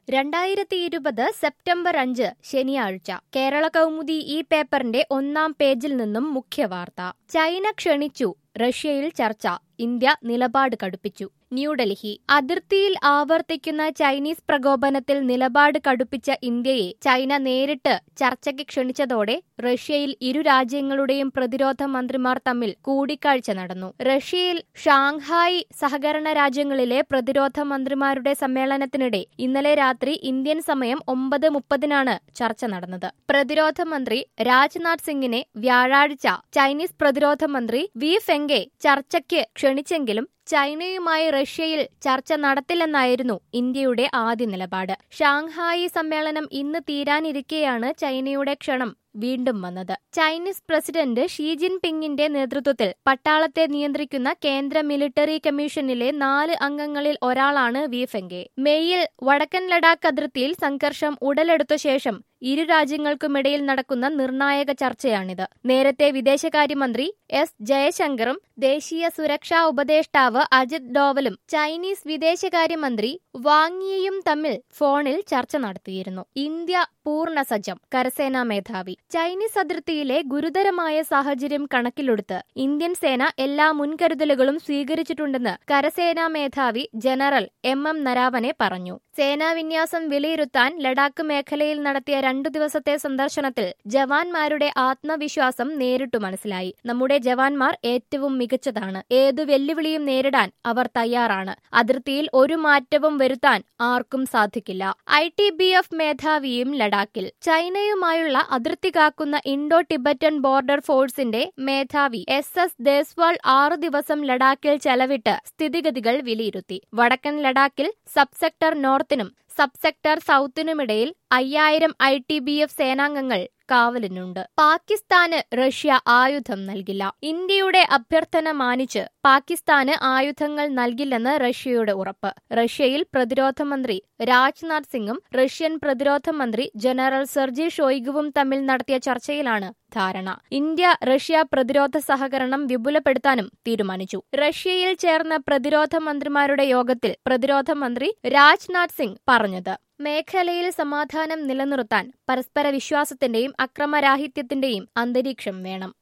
രണ്ടായിരത്തി ഇരുപത് സെപ്റ്റംബർ അഞ്ച് ശനിയാഴ്ച കേരള കൗമുദി ഈ പേപ്പറിന്റെ ഒന്നാം പേജിൽ നിന്നും മുഖ്യവാർത്ത ചൈന ക്ഷണിച്ചു റഷ്യയിൽ ചർച്ച ഇന്ത്യ നിലപാട് കടുപ്പിച്ചു ന്യൂഡൽഹി അതിർത്തിയിൽ ആവർത്തിക്കുന്ന ചൈനീസ് പ്രകോപനത്തിൽ നിലപാട് കടുപ്പിച്ച ഇന്ത്യയെ ചൈന നേരിട്ട് ചർച്ചയ്ക്ക് ക്ഷണിച്ചതോടെ റഷ്യയിൽ ഇരു രാജ്യങ്ങളുടെയും പ്രതിരോധ മന്ത്രിമാർ തമ്മിൽ കൂടിക്കാഴ്ച നടന്നു റഷ്യയിൽ ഷാങ്ഹായ് സഹകരണ രാജ്യങ്ങളിലെ പ്രതിരോധ മന്ത്രിമാരുടെ സമ്മേളനത്തിനിടെ ഇന്നലെ രാത്രി ഇന്ത്യൻ സമയം ഒമ്പത് മുപ്പതിനാണ് ചർച്ച നടന്നത് പ്രതിരോധ മന്ത്രി രാജ്നാഥ് സിംഗിനെ വ്യാഴാഴ്ച ചൈനീസ് പ്രതിരോധ മന്ത്രി വി ഫെങ്കെ ചർച്ചയ്ക്ക് ക്ഷണിച്ചെങ്കിലും ചൈനയുമായി റഷ്യയിൽ ചർച്ച നടത്തില്ലെന്നായിരുന്നു ഇന്ത്യയുടെ ആദ്യ നിലപാട് ഷാങ്ഹായി സമ്മേളനം ഇന്ന് തീരാനിരിക്കെയാണ് ചൈനയുടെ ക്ഷണം വീണ്ടും വന്നത് ചൈനീസ് പ്രസിഡന്റ് ഷീ ജിൻപിങ്ങിന്റെ നേതൃത്വത്തിൽ പട്ടാളത്തെ നിയന്ത്രിക്കുന്ന കേന്ദ്ര മിലിറ്ററി കമ്മീഷനിലെ നാല് അംഗങ്ങളിൽ ഒരാളാണ് വി ഫെങ്കെ മേയിൽ വടക്കൻ ലഡാക്ക് അതിർത്തിയിൽ സംഘർഷം ഉടലെടുത്ത ശേഷം ഇരു രാജ്യങ്ങൾക്കുമിടയിൽ നടക്കുന്ന നിർണായക ചർച്ചയാണിത് നേരത്തെ വിദേശകാര്യമന്ത്രി എസ് ജയശങ്കറും ദേശീയ സുരക്ഷാ ഉപദേഷ്ടാവ് അജിത് ഡോവലും ചൈനീസ് വിദേശകാര്യമന്ത്രി വാങ്ങിയും തമ്മിൽ ഫോണിൽ ചർച്ച നടത്തിയിരുന്നു ഇന്ത്യ പൂർണ്ണ സജ്ജം കരസേനാ മേധാവി ചൈനീസ് അതിർത്തിയിലെ ഗുരുതരമായ സാഹചര്യം കണക്കിലെടുത്ത് ഇന്ത്യൻ സേന എല്ലാ മുൻകരുതലുകളും സ്വീകരിച്ചിട്ടുണ്ടെന്ന് കരസേനാ മേധാവി ജനറൽ എം എം നരാവനെ പറഞ്ഞു സേനാവിന്യാസം വിലയിരുത്താൻ ലഡാക്ക് മേഖലയിൽ നടത്തിയ രണ്ടു ദിവസത്തെ സന്ദർശനത്തിൽ ജവാന്മാരുടെ ആത്മവിശ്വാസം നേരിട്ടു മനസ്സിലായി നമ്മുടെ ജവാന്മാർ ഏറ്റവും മികച്ചതാണ് ഏതു വെല്ലുവിളിയും നേരിടാൻ അവർ തയ്യാറാണ് അതിർത്തിയിൽ ഒരു മാറ്റവും വരുത്താൻ ആർക്കും സാധിക്കില്ല ഐ ടി ബി എഫ് മേധാവിയും ലഡാക്കിൽ ചൈനയുമായുള്ള അതിർത്തി കാക്കുന്ന ഇൻഡോ ടിബറ്റൻ ബോർഡർ ഫോഴ്സിന്റെ മേധാവി എസ് എസ് ദേസ്വാൾ ആറു ദിവസം ലഡാക്കിൽ ചെലവിട്ട് സ്ഥിതിഗതികൾ വിലയിരുത്തി വടക്കൻ ലഡാക്കിൽ സബ് സെക്ടർ നോർത്തിനും സബ് സെക്ടർ സൗത്തിനുമിടയിൽ അയ്യായിരം ഐ ടി ബി എഫ് സേനാംഗങ്ങൾ കാവലിനുണ്ട് പാകിസ്ഥാന് റഷ്യ ആയുധം നൽകില്ല ഇന്ത്യയുടെ അഭ്യർത്ഥന മാനിച്ച് പാകിസ്ഥാന് ആയുധങ്ങൾ നൽകില്ലെന്ന് റഷ്യയുടെ ഉറപ്പ് റഷ്യയിൽ പ്രതിരോധ മന്ത്രി രാജ്നാഥ് സിംഗും റഷ്യൻ പ്രതിരോധ മന്ത്രി ജനറൽ സെർജി ഷോയിഗുവും തമ്മിൽ നടത്തിയ ചർച്ചയിലാണ് ധാരണ ഇന്ത്യ റഷ്യ പ്രതിരോധ സഹകരണം വിപുലപ്പെടുത്താനും തീരുമാനിച്ചു റഷ്യയിൽ ചേർന്ന പ്രതിരോധ മന്ത്രിമാരുടെ യോഗത്തിൽ പ്രതിരോധ മന്ത്രി രാജ്നാഥ് സിംഗ് പറഞ്ഞത് മേഖലയിൽ സമാധാനം നിലനിർത്താൻ പരസ്പര വിശ്വാസത്തിന്റെയും അക്രമരാഹിത്യത്തിന്റെയും അന്തരീക്ഷം വേണം